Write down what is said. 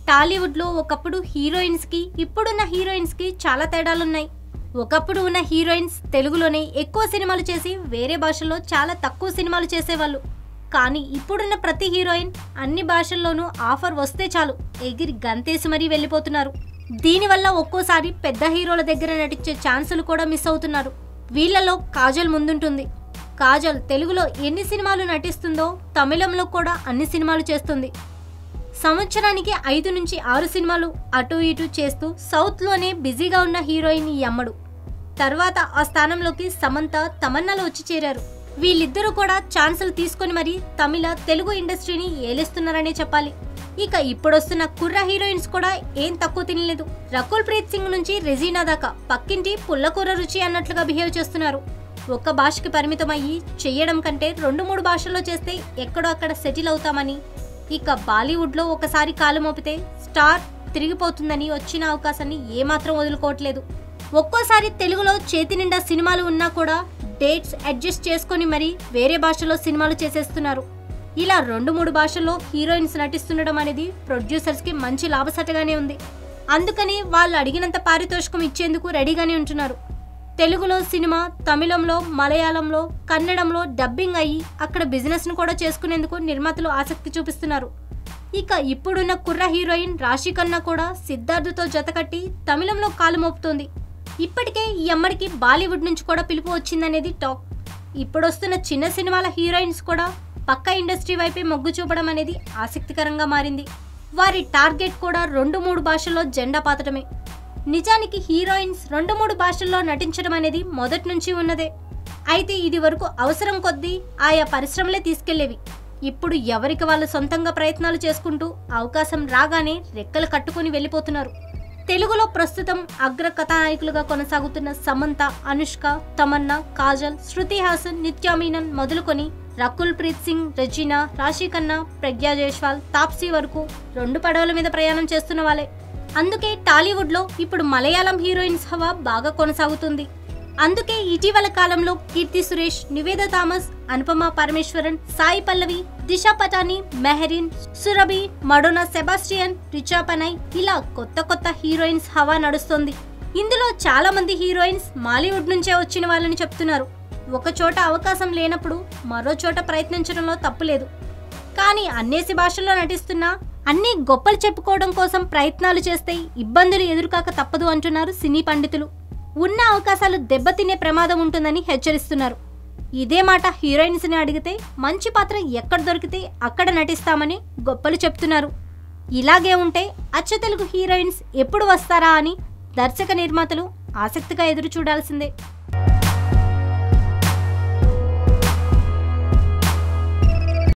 టాలీవుడ్లో ఒకప్పుడు హీరోయిన్స్కి ఇప్పుడున్న హీరోయిన్స్కి చాలా తేడాలున్నాయి ఒకప్పుడు ఉన్న హీరోయిన్స్ తెలుగులోనే ఎక్కువ సినిమాలు చేసి వేరే భాషల్లో చాలా తక్కువ సినిమాలు చేసేవాళ్ళు కానీ ఇప్పుడున్న ప్రతి హీరోయిన్ అన్ని భాషల్లోనూ ఆఫర్ వస్తే చాలు ఎగిరి గంతేసి మరీ వెళ్ళిపోతున్నారు దీనివల్ల ఒక్కోసారి పెద్ద హీరోల దగ్గర నటించే ఛాన్సులు కూడా మిస్ అవుతున్నారు వీళ్ళలో కాజల్ ముందుంటుంది కాజల్ తెలుగులో ఎన్ని సినిమాలు నటిస్తుందో తమిళంలో కూడా అన్ని సినిమాలు చేస్తుంది సంవత్సరానికి ఐదు నుంచి ఆరు సినిమాలు అటు ఇటు చేస్తూ సౌత్లోనే బిజీగా ఉన్న హీరోయిన్ ఈ అమ్మడు తర్వాత ఆ స్థానంలోకి సమంత తమన్నాలు వచ్చి చేరారు వీళ్ళిద్దరూ కూడా ఛాన్సులు తీసుకొని మరి తమిళ తెలుగు ఇండస్ట్రీని ఏలేస్తున్నారనే చెప్పాలి ఇక ఇప్పుడొస్తున్న కుర్ర హీరోయిన్స్ కూడా ఏం తక్కువ తినలేదు రకుల్ ప్రీత్ సింగ్ నుంచి రెజీనా దాకా పక్కింటి పుల్లకూర రుచి అన్నట్లుగా బిహేవ్ చేస్తున్నారు ఒక్క భాషకి పరిమితం అయ్యి చెయ్యడం కంటే రెండు మూడు భాషల్లో చేస్తే ఎక్కడో అక్కడ సెటిల్ అవుతామని ఇక బాలీవుడ్లో ఒకసారి కాలు మోపితే స్టార్ తిరిగిపోతుందని వచ్చిన అవకాశాన్ని ఏమాత్రం వదులుకోవట్లేదు ఒక్కోసారి తెలుగులో చేతి నిండా సినిమాలు ఉన్నా కూడా డేట్స్ అడ్జస్ట్ చేసుకొని మరి వేరే భాషలో సినిమాలు చేసేస్తున్నారు ఇలా రెండు మూడు భాషల్లో హీరోయిన్స్ నటిస్తుండడం అనేది ప్రొడ్యూసర్స్కి మంచి లాభసటగానే ఉంది అందుకని వాళ్ళు అడిగినంత పారితోషికం ఇచ్చేందుకు రెడీగానే ఉంటున్నారు తెలుగులో సినిమా తమిళంలో మలయాళంలో కన్నడంలో డబ్బింగ్ అయ్యి అక్కడ బిజినెస్ను కూడా చేసుకునేందుకు నిర్మాతలు ఆసక్తి చూపిస్తున్నారు ఇక ఇప్పుడున్న కుర్ర హీరోయిన్ రాశి ఖన్నా కూడా సిద్ధార్థ్తో జతకట్టి తమిళంలో కాలు మోపుతోంది ఇప్పటికే ఈ అమ్మడికి బాలీవుడ్ నుంచి కూడా పిలుపు వచ్చిందనేది టాక్ ఇప్పుడొస్తున్న చిన్న సినిమాల హీరోయిన్స్ కూడా పక్క ఇండస్ట్రీ వైపే మొగ్గు చూపడం అనేది ఆసక్తికరంగా మారింది వారి టార్గెట్ కూడా రెండు మూడు భాషల్లో జెండా పాతడమే నిజానికి హీరోయిన్స్ రెండు మూడు భాషల్లో నటించడం అనేది మొదటి నుంచి ఉన్నదే అయితే ఇది వరకు అవసరం కొద్దీ ఆయా పరిశ్రమలే తీసుకెళ్లేవి ఇప్పుడు ఎవరికి వాళ్ళు సొంతంగా ప్రయత్నాలు చేసుకుంటూ అవకాశం రాగానే రెక్కలు కట్టుకుని వెళ్ళిపోతున్నారు తెలుగులో ప్రస్తుతం అగ్ర కథానాయకులుగా కొనసాగుతున్న సమంత అనుష్క తమన్నా కాజల్ శృతి హాసన్ నిత్యా మీనన్ మొదలుకొని రకుల్ ప్రీత్ సింగ్ రెజీనా రాశి ఖన్నా ప్రజ్ఞా జైస్వాల్ తాప్సీ వరకు రెండు పడవల మీద ప్రయాణం చేస్తున్న వాళ్ళే అందుకే టాలీవుడ్లో ఇప్పుడు మలయాళం హీరోయిన్స్ హవా బాగా కొనసాగుతుంది అందుకే ఇటీవల కాలంలో Keerthy Suresh Nivetha Thomas Anupama Parameswaran Sai Pallavi Disha Patani Mehreen Surabhi Madonna Sebastian Richa Panai ఇలా కొత్త కొత్త హీరోయిన్స్ హవా నడుస్తుంది ఇందులో చాలా మంది హీరోయిన్స్ మాలీవుడ్ నుంచే వచ్చిన వాళ్ళని చెప్తున్నారు ఒక చోట అవకాశం లేనప్పుడు మరో చోట ప్రయత్నించడంలో తప్పులేదు కానీ అన్నేసి భాషల్లో నటిస్తున్నా అన్ని గొప్పలు చెప్పుకోవడం కోసం ప్రయత్నాలు చేస్తే ఇబ్బందులు ఎదురుకాక తప్పదు అంటున్నారు సినీ పండితులు ఉన్న అవకాశాలు దెబ్బతినే ప్రమాదం ఉంటుందని హెచ్చరిస్తున్నారు ఇదే మాట హీరోయిన్స్ని అడిగితే మంచి పాత్ర ఎక్కడ దొరికితే అక్కడ నటిస్తామని గొప్పలు చెప్తున్నారు ఇలాగే ఉంటే అచ్చ తెలుగు హీరోయిన్స్ ఎప్పుడు వస్తారా అని దర్శక నిర్మాతలు ఆసక్తిగా ఎదురు చూడాల్సిందే